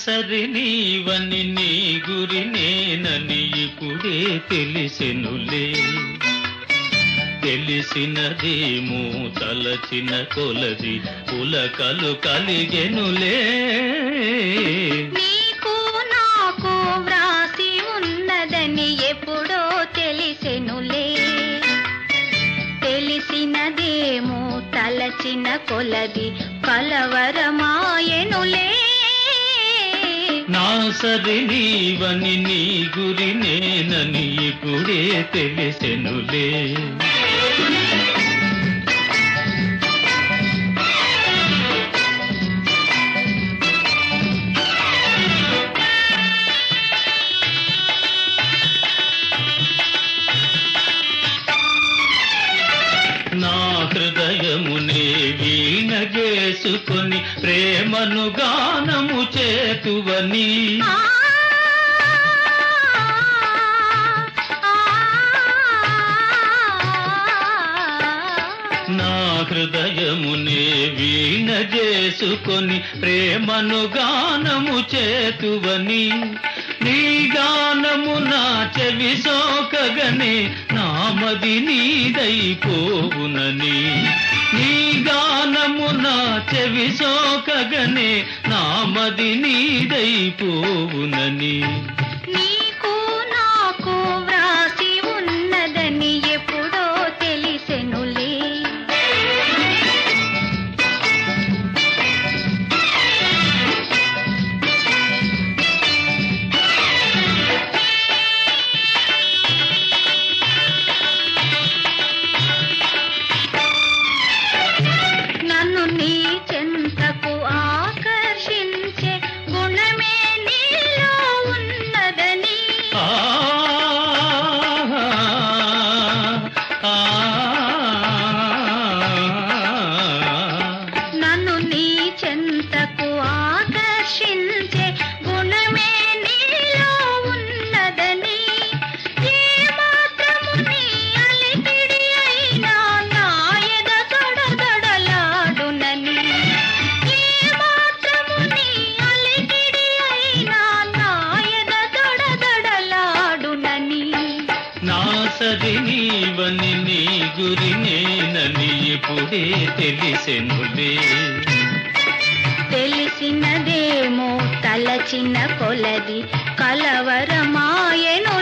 సరి నీవని నీ గురి నేనని ఇప్పుడే తెలిసెనులే తెలిసినదేమో తలచిన కొలది పులకలు కలిగెనులే నీకు నాకు వ్రాసి ఉన్నదని ఎప్పుడో తెలిసెనులే తెలిసినదేమో తలచిన కొలది కలవరమాయెనులే నా సరి నీవని నీ గురి నేనని ఇప్పుడే తెలిసెనులే నా హృదయమునే వీణ చేసుకొని ప్రేమను గానము చేతువని ఆ, ఆ, నా హృదయమునే వీణ చేసుకొని ప్రేమను గానము చేతువని నీ గానము నా చెవి సోకగనే నామది నీదైపోవునని నీ గానము నా చెవి సోకగనే నామది నీదైపోవునని నీకు నాకు వ్రాసి ఉన్నదని ఎప్పుడో తెలిసెనులే నన్ను నీ చెంతకు ఆకర్షించే గుణమే నీలో ఉన్నదని ఆ ఆ నన్ను నీ చెంతకు ఆకర్షించే గుణమే నీలో ఉన్నదని ఏ మాత్రము నీ అలికిడి అయినా నా ఎద దడదడలాడునని ఏ మాత్రము నీ అలికిడి అయినా నా ఎద దడదడలాడునని నా సరి నీవని నీ గురి నేనని ఇప్పుడే తెలిసెనులే తెలిసినదేమో తలచిన కొలది కలవరమాయెను